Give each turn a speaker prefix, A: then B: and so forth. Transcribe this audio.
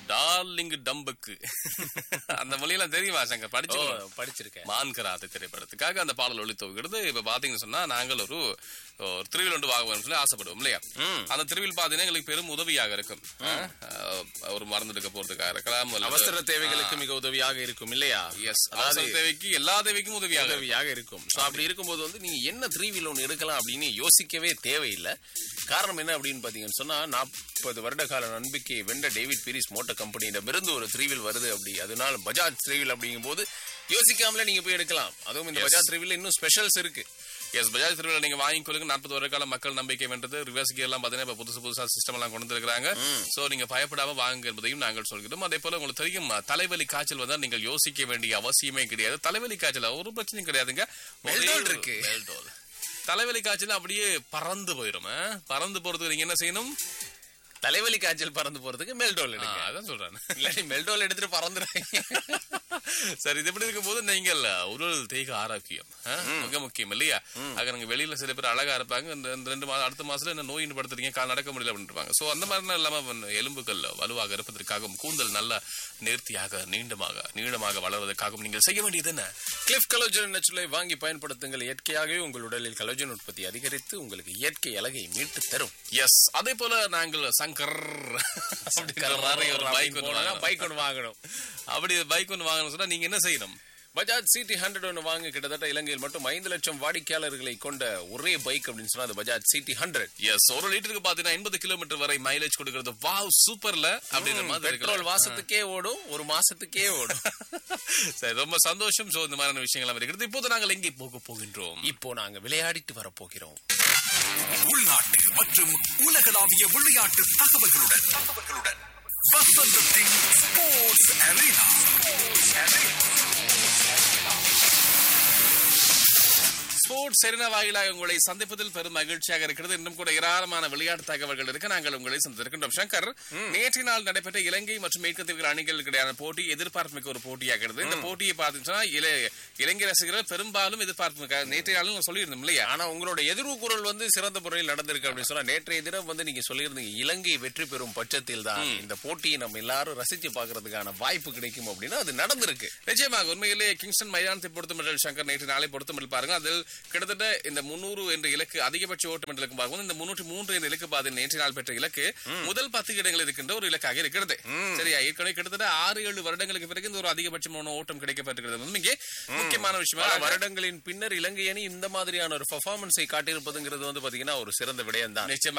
A: Darling டம்புக்கு அந்த மொழியெல்லாம் தெரியுமா சங்கர்
B: ஓ
A: படிச்சு
B: படிச்சிருக்கேன்
A: மான்கராத்து திரைப்படத்துக்காக அந்த பாடல் ஒளி துவக்கிறது இப்ப பாத்தீங்கன்னு சொன்னா நாங்கள் ஒரு ஒரு திருவில் ஒன்று வாங்குவோம் சொல்லி ஆசைப்படுவோம் இல்லையா அந்த திருவில் பாத்தீங்கன்னா எங்களுக்கு பெரும் உதவியாக இருக்கும் அஹ், ஒரு மருந்து எடுக்க போறதுக்காக இருக்கலாம் அல்லது-
B: அவசர தேவைகளுக்கு மிக உதவியாக இருக்கும் இல்லையா
A: எஸ் அவசர தேவைக்கு எல்லா தேவைக்கும் உதவியாக இருக்கும்.
B: உதவியாக இருக்கும் சோ அப்படி இருக்கும்போது வந்து நீங்க என்ன த்ரீ வீல் ஒன்று எடுக்கலாம் அப்படின்னு யோசிக்கவே தேவையில்லை காரணம் என்ன அப்படின்னு பாத்தீங்கன்னு சொன்னா நாற்பது வருட கால நம்பிக்கை வென்ற டேவிட் பீரிஸ் மோட்டார் கம்பெனியிடமிருந்து ஒரு த்ரீ வீல் வருது அப்படி அதனால பஜாஜ் த்ரீ வீல் அப்படிங்கும் போது யோசிக்காமலே நீங்க போய் எடுக்கலாம் அதுவும் இந்த பஜாஜ் த்ரீ வீல் இன்னும் ஸ்பெஷல்ஸ் இருக்கு
A: எஸ் பஜாஜ் திருவிழா நீங்க வாங்கி கொள்ளுங்க நாற்பது வருட கால மக்கள் நம்பிக்கை வென்றது ரிவர்ஸ் கியர் எல்லாம் பாத்தீங்கன்னா இப்ப புதுசு புதுசா சிஸ்டம் எல்லாம் கொண்டு வந்திருக்காங்க சோ நீங்க பயப்படாம வாங்குங்க என்பதையும் நாங்கள் சொல்கிறோம் அதே போல உங்களுக்கு தெரியும் தலைவலி காய்ச்சல் வந்தா நீங்கள் யோசிக்க வேண்டிய அவசியமே கிடையாது தலைவலி காய்ச்சல் ஒரு பிரச்சனையும் கிடையாதுங்க ஒரே
B: Meldol
A: ஒரு-
B: இருக்கு.
A: Meldol. தலைவலி காய்ச்சல் அப்படியே பறந்து போயிடும் ஆ? பறந்து போறதுக்கு நீங்க என்ன செய்யணும்
B: தலைவலி காய்ச்சல் பறந்து போறதுக்கு மெல்டோல்
A: ஆ,
B: எடுங்க
A: அதான் சொல்றேன்
B: இல்லாட்டி மெல்டோல் எடுத்துட்டு பறந்துடுறாங்க
A: சரி இது எப்படி இருக்கும்போது நீங்கள் உடல் தேக ஆரோக்கியம் ஆ? மிக முக்கியம் இல்லையா அங்க நீங்க வெளியில சில பேர் அழகா இருப்பாங்க இந்த இந்த ரெண்டு மாதம் அடுத்த மாசத்துல என்ன நோயின்னு படுத்துறீங்க கால் நடக்க முடியல அப்படின்னு இருப்பாங்க சோ அந்த மாதிரிலாம் இல்லாம வந்து எலும்புகள் வலுவாக இருப்பதற்காகவும் கூந்தல் நல்ல நேர்த்தியாக நீண்டமாக நீளமாக வளர்வதற்காகவும் நீங்கள் செய்ய வேண்டியது என்ன
B: கிளிஃப் கலோஜன் நச்சுலை வாங்கி பயன்படுத்துங்கள் இயற்கையாகவே உங்கள் உடலில் கலோஜன் உற்பத்தி அதிகரித்து உங்களுக்கு இயற்கை அழகை மீட்டு தரும்
A: எஸ் அதே போல நாங்கள் சங்கர் அப்படின்ற மாதிரி ஒரு பைக் ஒன்று வாங்கணும்.
B: பைக் ஒன்று வாங்கணும்
A: அப்படி பைக் ஒன்று வாங்கணும் சொன்னா நீங்க என்ன செய்யணும்
B: பஜாஜ் சிடி ஹண்ட்ரட் ஒன்று வாங்க கிட்டத்தட்ட இலங்கையில் மட்டும் ஐந்து லட்சம் வாடிக்கையாளர்களை கொண்ட ஒரே பைக் அப்படின்னு சொன்னா அது பஜாஜ் சிடி ஹண்ட்ரட்
A: எஸ் ஒரு லிட்டருக்கு பாத்தீங்கன்னா எண்பது கிலோமீட்டர் வரை மைலேஜ் கொடுக்கிறது வாவ் சூப்பர்ல அப்படின்ற மாதிரி இருக்குல்ல?
B: பெட்ரோல் மாசத்துக்கே ஓடும் ஒரு மாசத்துக்கே ஓடும்
A: சரி ரொம்ப சந்தோஷம் சோ இந்த மாதிரியான விஷயங்கள் இருக்கிறது இப்போது நாங்கள் எங்கே போக போகின்றோம்
B: இப்போ நாங்க விளையாடிட்டு வரப்போகிறோம்
C: உள்நாட்டு மற்றும் உலகளாவிய விளையாட்டு தகவல்களுடன் தகவல்களுடன் வசந்தத்தின் ஸ்போர்ட்ஸ் அரேனா
A: ஸ்போர்ட்ஸ் செரினா வாயிலாக உங்களை சந்திப்பதில் பெரும் மகிழ்ச்சியாக இருக்கிறது இன்னும் கூட ஏராளமான விளையாட்டு தகவல்கள் இருக்க நாங்கள் உங்களை சந்திருக்கின்றோம் சங்கர் நேற்று நாள் நடைபெற்ற இலங்கை மற்றும் மேற்கத்திய அணிகளுக்கு இடையான போட்டி எதிர்பார்ப்புமிக்க ஒரு போட்டியாகிறது இந்த போட்டியை பார்த்தீங்கன்னா இல- இலங்கை ரசிகர்கள் பெரும்பாலும் எதிர்பார்ப்பு நேற்றைய நாளும் நான் சொல்லியிருந்தோம் இல்லையா
B: ஆனா உங்களோட எதிர்வு குரல் வந்து சிறந்த முறையில் நடந்திருக்கு அப்படின்னு சொன்னா நேற்றைய தினம் வந்து நீங்க சொல்லியிருந்தீங்க இலங்கை வெற்றி பெறும் பட்சத்தில் தான் இந்த போட்டியை நம்ம எல்லாரும் ரசிச்சு பார்க்கிறதுக்கான வாய்ப்பு கிடைக்கும் அப்படின்னா அது நடந்திருக்கு
A: நிச்சயமாக உண்மையிலே கிங்ஸ்டன் மைதானத்தை பொறுத்தமட்டில் சங்கர் நேற்று நாளை பொறுத்தமட்டில் பாருங்க அதில் கிட்டத்தட்ட இந்த முன்னூறு என்ற இலக்கு அதிகபட்ச ஓட்டம் என்ற இலக்கு பார்க்கும்போது இந்த முன்னூற்றி மூன்று என்ற இலக்கு பாதை நேற்று நாள் பெற்ற இலக்கு முதல் பத்து இடங்கள் இருக்கின்ற ஒரு இலக்காக இருக்கிறது சரியா ஏற்கனவே கிட்டத்தட்ட ஆறு ஏழு வருடங்களுக்கு பிறகு இந்த ஒரு அதிகபட்சமான ஓட்டம் கிடைக்கப்பட்டிருக்கிறது இங்கே முக்கியமான
B: பல
A: விஷயமா
B: வருடங்களின் பின்னர் இலங்கை அணி இந்த மாதிரியான ஒரு பெர்ஃபார்மன்ஸை காட்டியிருப்பதுங்கிறது வந்து பாத்தீங்கன்னா ஒரு சிறந்த விடயம் தான்
A: நிச்சயமாக